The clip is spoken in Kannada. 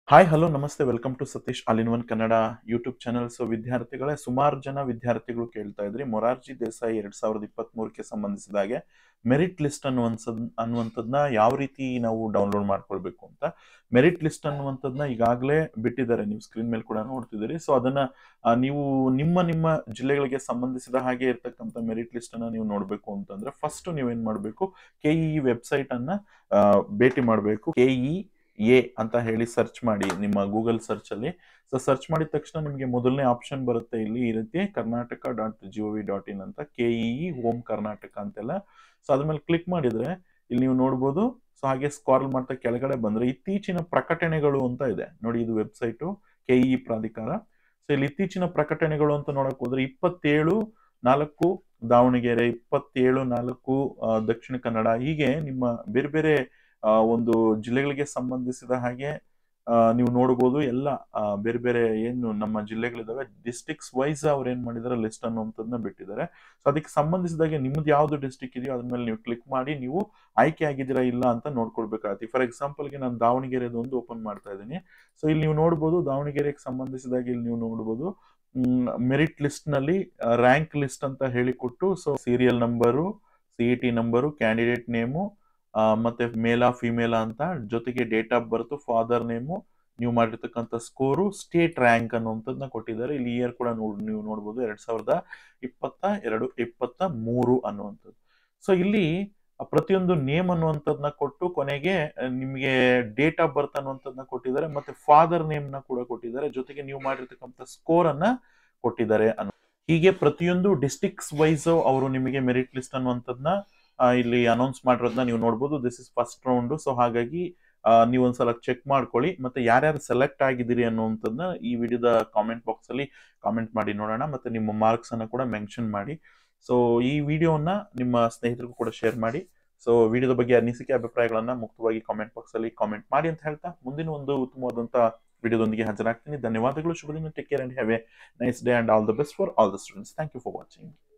ಹಾಯ್ ಹಲೋ ನಮಸ್ತೆ welcome to Satish all in one Kannada YouTube channel so ವಿದ್ಯಾರ್ಥಿಗಳೇ ಸುಮಾರು ಜನ ವಿದ್ಯಾರ್ಥಿಗಳು ಕೇಳ್ತಾ ಇದ್ರಿ ಮೊರಾರ್ಜಿ ದೇಸಾಯಿ ಎರಡ್ ಸಾವಿರದ ಇಪ್ಪತ್ತ್ ಮೂರಕ್ಕೆ ಸಂಬಂಧಿಸಿದ ಹಾಗೆ ಮೆರಿಟ್ ಲಿಸ್ಟ್ ಅನ್ನುವಂಥದ್ ಅನ್ನುವಂಥದ್ನ ಯಾವ ರೀತಿ ನಾವು ಡೌನ್ಲೋಡ್ ಮಾಡ್ಕೊಳ್ಬೇಕು ಅಂತ ಮೆರಿಟ್ ಲಿಸ್ಟ್ ಅನ್ನುವಂಥದ್ನ ಈಗಾಗಲೇ ಬಿಟ್ಟಿದ್ದಾರೆ ನೀವು ಸ್ಕ್ರೀನ್ ಮೇಲೆ ಕೂಡ ನೋಡ್ತಿದ್ದೀರಿ ಸೊ ಅದನ್ನ ಆ, ನೀವು ನಿಮ್ಮ ನಿಮ್ಮ ಜಿಲ್ಲೆಗಳಿಗೆ ಸಂಬಂಧಿಸಿದ ಹಾಗೆ ಇರ್ತಕ್ಕಂಥ ಮೆರಿಟ್ ಲಿಸ್ಟ್ ಅನ್ನ ನೀವು ನೋಡಬೇಕು ಅಂತಂದ್ರೆ ಫಸ್ಟ್ ನೀವೇನ್ ಮಾಡಬೇಕು ಕೆಇ ವೆಬ್ಸೈಟ್ ಅನ್ನ ಆ, ಭೇಟಿ ಮಾಡಬೇಕು ಕೆಇ ಎ ಅಂತ ಹೇಳಿ ಸರ್ಚ್ ಮಾಡಿ ನಿಮ್ಮ ಗೂಗಲ್ ಸರ್ಚ್ ಅಲ್ಲಿ ಸೊ ಸರ್ಚ್ ಮಾಡಿದ ತಕ್ಷಣ ನಿಮಗೆ ಮೊದಲನೇ ಆಪ್ಷನ್ ಬರುತ್ತೆ ಇಲ್ಲಿ ಈ ರೀತಿ Karnataka dot G O V dot in ಅಂತ ಕೆಇ ಹೋಮ್ ಕರ್ನಾಟಕ ಅಂತೆಲ್ಲ ಸೊ ಅದ್ರ ಮೇಲೆ ಕ್ಲಿಕ್ ಮಾಡಿದ್ರೆ ಇಲ್ಲಿ ನೀವು ನೋಡ್ಬೋದು ಸೊ ಹಾಗೆ ಸ್ಕಾರ್ಲ್ ಮಾಡ್ತಾ ಕೆಳಗಡೆ ಬಂದ್ರೆ ಇತ್ತೀಚಿನ ಪ್ರಕಟಣೆಗಳು ಅಂತ ಇದೆ ನೋಡಿ ಇದು ವೆಬ್ಸೈಟು ಕೆಇ ಪ್ರಾಧಿಕಾರ ಸೊ ಇಲ್ಲಿ ಇತ್ತೀಚಿನ ಪ್ರಕಟಣೆಗಳು ಅಂತ ನೋಡಕ್ ಹೋದ್ರೆ ಇಪ್ಪತ್ತೇಳು ನಾಲ್ಕು ದಾವಣಗೆರೆ ಇಪ್ಪತ್ತೇಳು ನಾಲ್ಕು ಆ, ದಕ್ಷಿಣ ಕನ್ನಡ ಹೀಗೆ ನಿಮ್ಮ ಬೇರೆ ಬೇರೆ ಆ, ಒಂದು ಜಿಲ್ಲೆಗಳಿಗೆ ಸಂಬಂಧಿಸಿದ ಹಾಗೆ ಆ, ನೀವು ನೋಡ್ಬೋದು ಎಲ್ಲ ಆ, ಬೇರೆ ಬೇರೆ ಏನು ನಮ್ಮ ಜಿಲ್ಲೆಗಳಿದಾವೆ ಡಿಸ್ಟಿಕ್ಸ್ ವೈಸ್ ಅವ್ರು ಏನ್ ಮಾಡಿದಾರೆ ಲಿಸ್ಟ್ ಅನ್ನುವಂಥದ್ದನ್ನ ಬಿಟ್ಟಿದ್ದಾರೆ ಸೊ ಅದಕ್ಕೆ ಸಂಬಂಧಿಸಿದಾಗೆ ನಿಮ್ದು ಯಾವ್ದು ಡಿಸ್ಟಿಕ್ ಇದೆಯೋ ಅದ್ರ ಮೇಲೆ ನೀವು ಕ್ಲಿಕ್ ಮಾಡಿ ನೀವು ಆಯ್ಕೆ ಆಗಿದ್ದೀರಾ ಇಲ್ಲ ಅಂತ ನೋಡ್ಕೊಳ್ಬೇಕಾಗತ್ತೆ ಫಾರ್ ಎಕ್ಸಾಂಪಲ್ಗೆ ನಾನು ದಾವಣಗೆರೆದು ಒಂದು ಓಪನ್ ಮಾಡ್ತಾ ಇದ್ದೀನಿ ಸೊ ಇಲ್ಲಿ ನೀವು ನೋಡ್ಬೋದು ದಾವಣಗೆರೆಗೆ ಸಂಬಂಧಿಸಿದಾಗ ಇಲ್ಲಿ ನೀವು ನೋಡ್ಬೋದು ಮೆರಿಟ್ ಲಿಸ್ಟ್ ನಲ್ಲಿ ರ್ಯಾಂಕ್ ಲಿಸ್ಟ್ ಅಂತ ಹೇಳಿಕೊಟ್ಟು so serial number C E T number candidate name ಮತ್ತೆ ಮೇಲಾ ಫಿಮೇಲಾ ಅಂತ ಜೊತೆಗೆ date of birth father name ನೀವು ಮಾಡಿರ್ತಕ್ಕಂಥ ಸ್ಕೋರು ಸ್ಟೇಟ್ ರ್ಯಾಂಕ್ ಅನ್ನುವಂಥದ್ದನ್ನ ಕೊಟ್ಟಿದ್ದಾರೆ ಇಲ್ಲಿ ಇಯರ್ ಕೂಡ ನೋಡ್ ನೀವು ನೋಡ್ಬೋದು ಎರಡ್ ಸಾವಿರದ ಇಪ್ಪತ್ತ ಎರಡು ಇಪ್ಪತ್ತ ಮೂರು ಅನ್ನುವಂಥದ್ದು ಸೊ ಇಲ್ಲಿ ಆ ಪ್ರತಿಯೊಂದು ನೇಮ್ ಅನ್ನುವಂಥದ್ದನ್ನ ಕೊಟ್ಟು ಕೊನೆಗೆ ಆ, ನಿಮಗೆ ಡೇಟ್ ಆಫ್ ಬರ್ತ್ ಅನ್ನುವಂಥದ್ದನ್ನ ಕೊಟ್ಟಿದ್ದಾರೆ ಮತ್ತೆ ಫಾದರ್ ನೇಮ್ ನ ಕೂಡ ಕೊಟ್ಟಿದ್ದಾರೆ ಜೊತೆಗೆ ನೀವು ಮಾಡಿರ್ತಕ್ಕಂಥ ಸ್ಕೋರ್ ಅನ್ನ ಕೊಟ್ಟಿದ್ದಾರೆ ಅನ್ನೋ ಹೀಗೆ ಪ್ರತಿಯೊಂದು ಡಿಸ್ಟಿಕ್ಸ್ ವೈಸ್ ಅವರು ನಿಮಗೆ ಮೆರಿಟ್ ಲಿಸ್ಟ್ ಅನ್ನುವಂಥದ್ದನ್ನ ಆ, ಇಲ್ಲಿ ಅನೌನ್ಸ್ ಮಾಡಿರೋದನ್ನ ನೀವು ನೋಡ್ಬೋದು this is first round so ಹಾಗಾಗಿ ಆ, ನೀವು ಒಂದ್ಸಲ ಚೆಕ್ ಮಾಡ್ಕೊಳ್ಳಿ ಮತ್ತೆ ಯಾರ್ಯಾರು ಸೆಲೆಕ್ಟ್ ಆಗಿದ್ದೀರಿ ಅನ್ನುವಂಥದ್ದನ್ನ ಈ ವಿಡಿಯೋದ ಕಾಮೆಂಟ್ ಬಾಕ್ಸ್ ಅಲ್ಲಿ ಕಾಮೆಂಟ್ ಮಾಡಿ ನೋಡೋಣ ಮತ್ತೆ ನಿಮ್ಮ ಮಾರ್ಕ್ಸ್ ಅನ್ನ ಕೂಡ ಮೆನ್ಷನ್ ಮಾಡಿ ಸೊ ಈ ವಿಡಿಯೋನ ನಿಮ್ಮ ಸ್ನೇಹಿತರಿಗೂ ಕೂಡ ಶೇರ್ ಮಾಡಿ ಸೊ ವಿಡಿಯೋದ ಬಗ್ಗೆ ಅನಿಸಿಕೆ ಅಭಿಪ್ರಾಯಗಳನ್ನ ಮುಕ್ತವಾಗಿ ಕಾಮೆಂಟ್ ಬಾಕ್ಸ್ ಅಲ್ಲಿ ಕಾಮೆಂಟ್ ಮಾಡಿ ಅಂತ ಹೇಳ್ತಾ ಮುಂದಿನ ಒಂದು ಉತ್ತಮವಾದಂತ ವಿಡಿಯೋದೊಂದಿಗೆ ಹಾಜರಾಗ್ತೀನಿ ಧನ್ಯವಾದಗಳು ಶುಭ ದಿನ take care and have a nice day and all the best for all the students thank you for watching